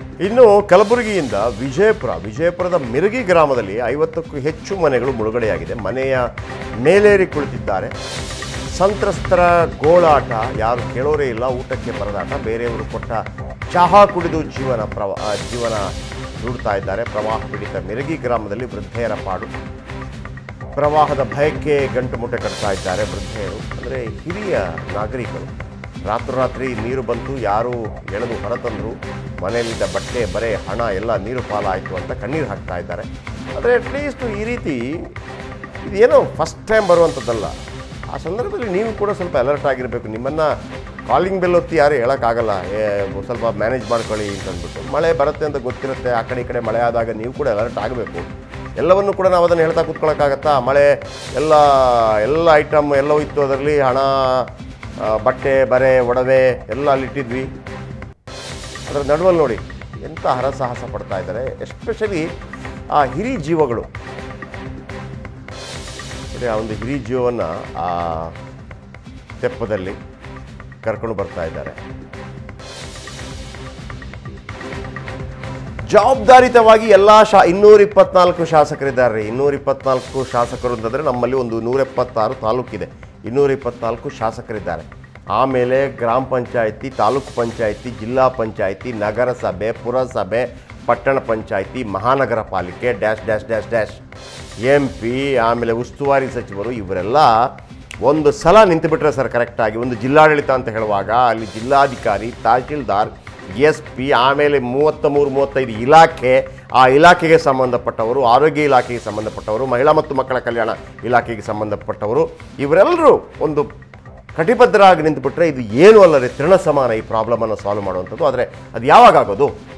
ಇನ್ನು ಕಲಬುರಗಿಯಿಂದ ವಿಜಯಪುರ ವಿಜಯಪುರದ ಮಿರಗಿ ಗ್ರಾಮದಲ್ಲಿ ಐವತ್ತಕ್ಕೂ ಹೆಚ್ಚು ಮನೆಗಳು ಮುಳುಗಡೆಯಾಗಿದೆ ಮನೆಯ ಮೇಲೇರಿ ಕುಳಿತಿದ್ದಾರೆ ಸಂತ್ರಸ್ತರ ಗೋಳಾಟ ಯಾರು ಕೇಳೋರೇ ಇಲ್ಲ ಊಟಕ್ಕೆ ಪರದಾಟ ಬೇರೆಯವರು ಕೊಟ್ಟ ಚಹಾ ಕುಡಿದು ಜೀವನ ಪ್ರವ ಆ, ಜೀವನ ದುಡ್ತಾ ಇದ್ದಾರೆ ಪ್ರವಾಹ ಪೀಡಿತ ಮಿರಗಿ ಗ್ರಾಮದಲ್ಲಿ ವೃದ್ಧೆಯರ ಪಾಡು ಪ್ರವಾಹದ ಭಯಕ್ಕೆ ಗಂಟು ಮುಟ್ಟೆ ಕಟ್ತಾ ಇದ್ದಾರೆ ವೃದ್ಧೆಯರು ಅಂದರೆ ಹಿರಿಯ ನಾಗರಿಕರು ರಾತ್ರೋರಾತ್ರಿ ನೀರು ಬಂತು ಯಾರು ಎಳೆದು ಹೊರತಂದರು ಮನೆಯಲ್ಲಿದ್ದ ಬಟ್ಟೆ ಬರೆ ಹಣ ಎಲ್ಲ ನೀರು ಪಾಲಾಯಿತು ಅಂತ ಕಣ್ಣೀರು ಹಾಕ್ತಾ ಇದ್ದಾರೆ ಆದರೆ ಅಟ್ಲೀಸ್ಟ್ ಈ ರೀತಿ ಇದೇನೋ ಫಸ್ಟ್ ಟೈಮ್ ಬರುವಂಥದ್ದಲ್ಲ ಆ ಸಂದರ್ಭದಲ್ಲಿ ನೀವು ಕೂಡ ಸ್ವಲ್ಪ ಅಲರ್ಟ್ ಆಗಿರಬೇಕು ನಿಮ್ಮನ್ನು ಕಾಲಿಂಗ್ ಬೆಲ್ ಒತ್ತಿ ಯಾರು ಹೇಳೋಕ್ಕಾಗಲ್ಲ ಏ, ಸ್ವಲ್ಪ ಮ್ಯಾನೇಜ್ ಮಾಡ್ಕೊಳ್ಳಿ ಅಂತಂದ್ಬಿಟ್ಟು ಮಳೆ ಬರುತ್ತೆ ಅಂತ ಗೊತ್ತಿರುತ್ತೆ ಆ ಕಡೆ ಈ ಕಡೆ ಮಳೆ ಆದಾಗ ನೀವು ಕೂಡ ಅಲರ್ಟ್ ಆಗಬೇಕು ಎಲ್ಲವನ್ನು ಕೂಡ ನಾವು ಅದನ್ನು ಹೇಳ್ತಾ ಕೂತ್ಕೊಳ್ಳೋಕ್ಕಾಗತ್ತಾ ಮಳೆ ಎಲ್ಲ ಎಲ್ಲ ಐಟಮ್ ಎಲ್ಲವೂ ಇತ್ತು ಅದರಲ್ಲಿ ಹಣ ಆ, ಬಟ್ಟೆ ಬರೆ ಒಡವೆ ಎಲ್ಲ ಅಲ್ಲಿಟ್ಟಿದ್ವಿ ಅದರ ನಡುವಲ್ಲಿ ನೋಡಿ ಎಂಥ ಹರಸಾಹಸ ಪಡ್ತಾ ಇದ್ದಾರೆ ಎಸ್ಪೆಷಲಿ ಆ ಹಿರಿ ಜೀವಗಳು ನೋಡಿ ಆ ಒಂದು ಹಿರಿ ಜೀವವನ್ನು ಆ ತೆಪ್ಪದಲ್ಲಿ ಕರ್ಕೊಂಡು ಬರ್ತಾ ಇದ್ದಾರೆ ಜವಾಬ್ದಾರಿತವಾಗಿ ಎಲ್ಲ ಶಾ ಇನ್ನೂರ ಇಪ್ಪತ್ನಾಲ್ಕು ಶಾಸಕರಿದ್ದಾರೆ ರೀ ಇನ್ನೂರ ಇಪ್ಪತ್ನಾಲ್ಕು ಶಾಸಕರು ಅಂತಂದರೆ ನಮ್ಮಲ್ಲಿ ಒಂದು ನೂರ ಎಪ್ಪತ್ತಾರು ತಾಲೂಕಿದೆ ಇನ್ನೂರ ಇಪ್ಪತ್ನಾಲ್ಕು ಶಾಸಕರಿದ್ದಾರೆ ಆಮೇಲೆ ಗ್ರಾಮ ಪಂಚಾಯತಿ ತಾಲೂಕು ಪಂಚಾಯತಿ ಜಿಲ್ಲಾ ಪಂಚಾಯತಿ ನಗರಸಭೆ ಪುರಸಭೆ ಪಟ್ಟಣ ಪಂಚಾಯತಿ ಮಹಾನಗರ ಪಾಲಿಕೆ dash dash dash dash M P ಆಮೇಲೆ ಉಸ್ತುವಾರಿ ಸಚಿವರು ಇವರೆಲ್ಲ ಒಂದು ಸಲ ನಿಂತುಬಿಟ್ರೆ ಸರ್ ಕರೆಕ್ಟಾಗಿ ಒಂದು ಜಿಲ್ಲಾಡಳಿತ ಅಂತ ಹೇಳುವಾಗ ಅಲ್ಲಿ ಜಿಲ್ಲಾಧಿಕಾರಿ ತಹಶೀಲ್ದಾರ್ ಎಸ್ ಪಿ ಆಮೇಲೆ ಮೂವತ್ತ ಮೂರು ಮೂವತ್ತೈದು ಇಲಾಖೆ ಆ ಇಲಾಖೆಗೆ ಸಂಬಂಧಪಟ್ಟವರು ಆರೋಗ್ಯ ಇಲಾಖೆಗೆ ಸಂಬಂಧಪಟ್ಟವರು ಮಹಿಳಾ ಮತ್ತು ಮಕ್ಕಳ ಕಲ್ಯಾಣ ಇಲಾಖೆಗೆ ಸಂಬಂಧಪಟ್ಟವರು ಇವರೆಲ್ಲರೂ ಒಂದು ಕಟಿಬದ್ಧರಾಗಿ ನಿಂತುಬಿಟ್ರೆ ಇದು ಏನು ಅಲ್ಲದೆ ತೃಣ ಸಮಾನ ಈ ಪ್ರಾಬ್ಲಮನ್ನು ಸಾಲ್ವ್ ಮಾಡುವಂಥದ್ದು ಆದರೆ ಅದು ಯಾವಾಗ ಆಗೋದು